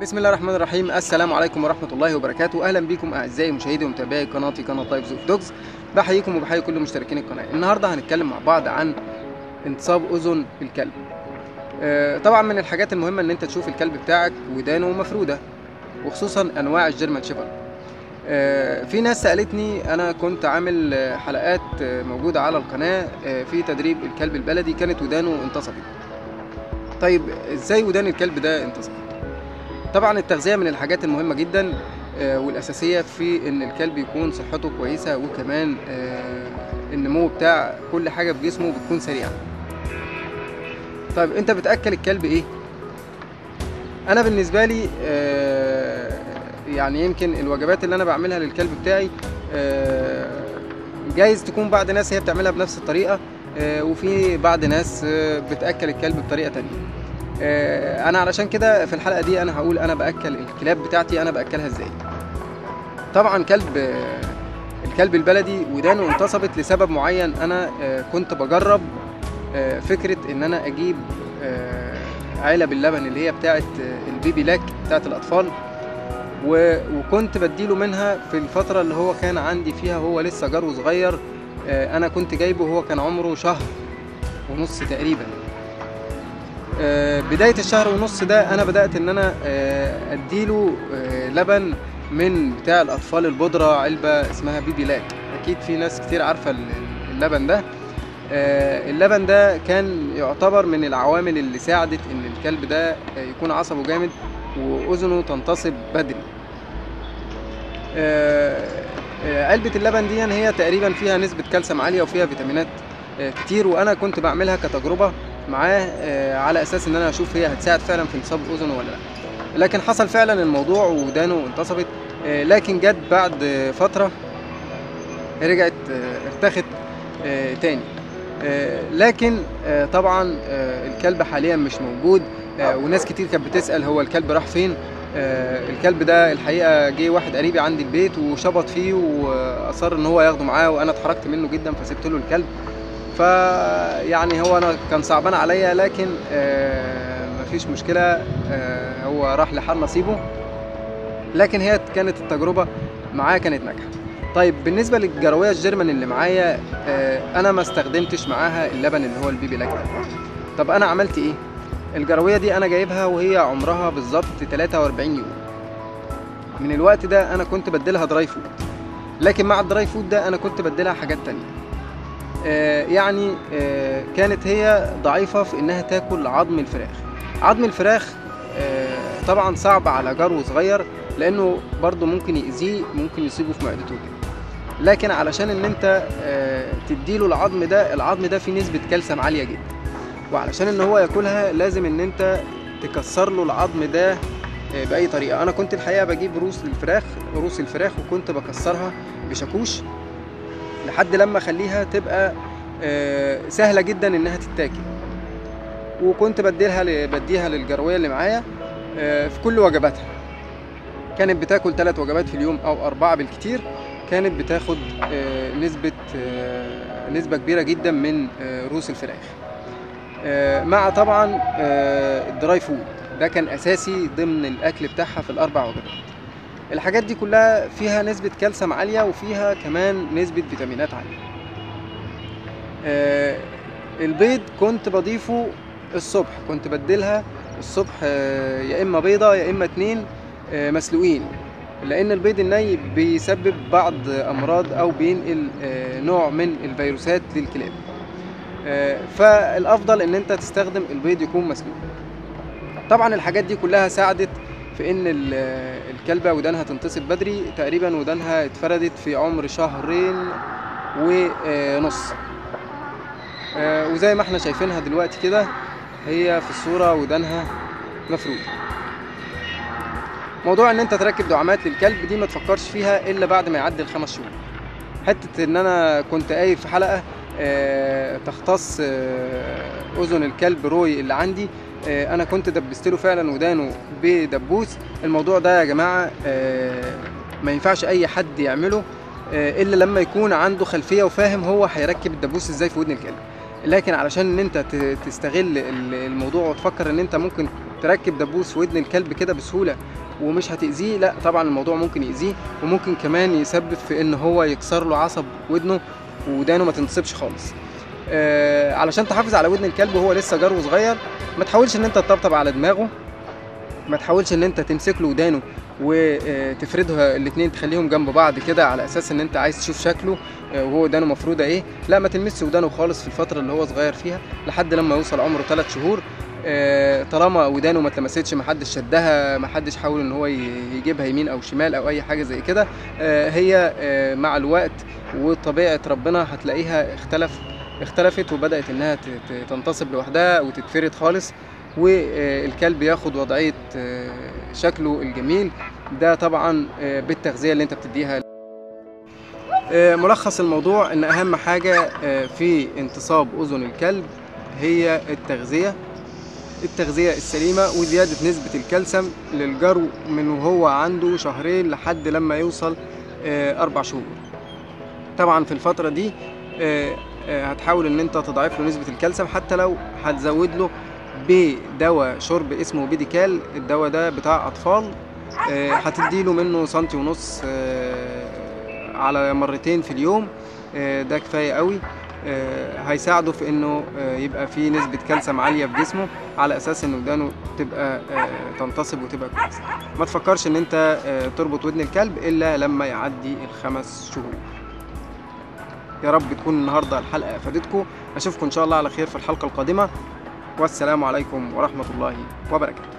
بسم الله الرحمن الرحيم السلام عليكم ورحمه الله وبركاته اهلا بكم اعزائي مشاهدي ومتابعي قناتي قناه تايبز اوف دوجز بحييكم وبحيي كل مشتركين القناه النهارده هنتكلم مع بعض عن انتصاب اذن الكلب آه، طبعا من الحاجات المهمه ان انت تشوف الكلب بتاعك ودانه مفروده وخصوصا انواع الجيرمان شيفرد آه، في ناس سالتني انا كنت عامل آه، حلقات آه، موجوده على القناه آه، في تدريب الكلب البلدي كانت ودانه انتصبت طيب ازاي ودان الكلب ده انتصبت طبعا التغذيه من الحاجات المهمه جدا آه، والاساسيه في ان الكلب يكون صحته كويسه وكمان آه، النمو بتاع كل حاجه في جسمه بتكون سريعه طيب انت بتاكل الكلب ايه انا بالنسبه لي آه، يعني يمكن الوجبات اللي انا بعملها للكلب بتاعي آه، جايز تكون بعض ناس هي بتعملها بنفس الطريقه آه، وفي بعض ناس آه، بتاكل الكلب بطريقه تانية آه، انا علشان كده في الحلقه دي انا هقول انا باكل الكلاب بتاعتي انا باكلها ازاي طبعا كلب آه، الكلب البلدي ودانه انتصبت لسبب معين انا آه، كنت بجرب آه، فكره ان انا اجيب آه، علب اللبن اللي هي بتاعه آه، البيبي لاك بتاعه الاطفال و- وكنت بديله منها في الفتره اللي هو كان عندي فيها هو لسه جرو صغير آه، انا كنت جايبه وهو كان عمره شهر ونص تقريبا آه، بداية الشهر ونص ده أنا بدأت إن أنا آه، أديله آه، لبن من بتاع الأطفال البودرة علبة اسمها بيبي لاك أكيد في ناس كتير عارفة ال- اللبن ده آه، اللبن ده كان يعتبر من العوامل اللي ساعدت إن الكلب ده آه، يكون عصبه جامد وأذنه تنتصب بدري آه، آه، علبة اللبن دي هي تقريبا فيها نسبة كالسيوم عالية وفيها فيتامينات آه، كتير وأنا كنت بعملها كتجربة معاه آه، على اساس ان انا اشوف هي هتساعد فعلا في انتصاب اذنه ولا لا لكن حصل فعلا الموضوع ودانه انتصبت آه، لكن جت بعد آه، فتره رجعت آه، ارتخت آه، تاني آه، لكن آه، طبعا آه، الكلب حاليا مش موجود آه، وناس كتير كانت بتسال هو الكلب راح فين آه، الكلب ده الحقيقه جه واحد قريبي عندي البيت وشبط فيه واصر ان هو ياخده معاه وانا اتحركت منه جدا فسبت له الكلب فيعني هو انا كان صعبان عليا لكن آه مفيش مشكله آه هو راح لحال نصيبه لكن هي كانت التجربه معاه كانت ناجحه طيب بالنسبه للجرويه الجيرمان اللي معايا آه انا ما استخدمتش معاها اللبن اللي هو البيبي لاك ده طب انا عملت ايه الجرويه دي انا جايبها وهي عمرها بالظبط 43 يوم من الوقت ده انا كنت بديلها دراي فود لكن مع الدراي فود ده انا كنت بديلها حاجات تانية آه، يعني آه، كانت هي ضعيفة في إنها تاكل عظم الفراخ عظم الفراخ آه، طبعا صعب على جرو صغير لأنه برضه ممكن يأذيه ممكن يصيبه في معدته كده لكن علشان إن أنت آه، تديله العظم ده العظم ده فيه نسبة كالسيوم عالية جدا وعلشان إن هو ياكلها لازم إن أنت تكسر له العظم ده آه، بأي طريقة أنا كنت الحقيقة بجيب روس الفراخ روس الفراخ وكنت بكسرها بشاكوش لحد لما اخليها تبقى آه، سهله جدا انها تتاكل وكنت بديلها ل- بديها للجرويه اللي معايا آه، في كل وجباتها كانت بتاكل ثلاث وجبات في اليوم او اربعه بالكتير كانت بتاخد آه، نسبه آه، نسبه كبيره جدا من آه، روس الفراخ آه، مع طبعا آه، الدراي فود ده كان اساسي ضمن الاكل بتاعها في الاربع وجبات الحاجات دي كلها فيها نسبة كالسيوم عالية وفيها كمان نسبة فيتامينات عالية آه، البيض كنت بضيفه الصبح كنت بديلها الصبح آه، يا اما بيضة يا اما اتنين آه، مسلوقين لان البيض الني بيسبب بعض امراض او بينقل آه، نوع من الفيروسات للكلاب آه، فالافضل ان انت تستخدم البيض يكون مسلوق طبعا الحاجات دي كلها ساعدت في ان ال- الكلبه ودانها تنتصب بدري تقريبا ودانها اتفردت في عمر شهرين ونص آه، وزي ما احنا شايفينها دلوقتي كده هي في الصوره ودانها مفروده موضوع ان انت تركب دعامات للكلب دي ما تفكرش فيها الا بعد ما يعدي الخمس شهور حته ان انا كنت قايل في حلقه آه، تختص آه، اذن الكلب روي اللي عندي آه، انا كنت دبست له فعلا ودانه بدبوس الموضوع ده يا جماعه آه، ما ينفعش اي حد يعمله آه، الا لما يكون عنده خلفيه وفاهم هو هيركب الدبوس ازاي في ودن الكلب لكن علشان ان انت ت- تستغل ال- الموضوع وتفكر ان انت ممكن ت- تركب دبوس في ودن الكلب كده بسهوله ومش هتاذيه لا طبعا الموضوع ممكن ياذيه وممكن كمان يسبب في ان هو يكسر له عصب ودنه ودانه ما تنصبش خالص آه علشان تحافظ على ودن الكلب وهو لسه جرو صغير ما تحاولش ان انت تطبطب على دماغه ما تحاولش ان انت تمسك له ودانه وتفردها الاثنين تخليهم جنب بعض كده على اساس ان انت عايز تشوف شكله آه، وهو ودانه مفروده ايه لا ما تلمسش ودانه خالص في الفتره اللي هو صغير فيها لحد لما يوصل عمره 3 شهور آه، طالما ودانه ما اتلمستش ما حدش شدها ما حدش حاول ان هو ي- يجيبها يمين او شمال او اي حاجه زي كده آه، هي آه، مع الوقت وطبيعه ربنا هتلاقيها اختلف اختلفت وبدات انها ت- ت- تنتصب لوحدها وتتفرد خالص والكلب ياخد وضعيه آه، شكله الجميل ده طبعا آه، بالتغذيه اللي انت بتديها آه، ملخص الموضوع ان اهم حاجه آه، في انتصاب اذن الكلب هي التغذيه التغذيه السليمه وزياده نسبه الكالسيوم للجرو من وهو عنده شهرين لحد لما يوصل آه، اربع شهور طبعا في الفتره دي آه، آه، هتحاول ان انت تضاعف له نسبه الكالسيوم حتى لو هتزود له بدواء شرب اسمه بيديكال الدواء ده بتاع اطفال آه، هتديله منه سنتي ونص آه، على مرتين في اليوم آه، ده كفايه قوي آه، هيساعده في انه آه، يبقى فيه نسبه كالسيوم عاليه في جسمه على اساس ان ودانه تبقى آه، تنتصب وتبقى كويسه ما تفكرش ان انت آه، تربط ودن الكلب الا لما يعدي الخمس شهور يا رب تكون النهارده الحلقه افادتكم اشوفكم ان شاء الله على خير في الحلقه القادمه والسلام عليكم ورحمه الله وبركاته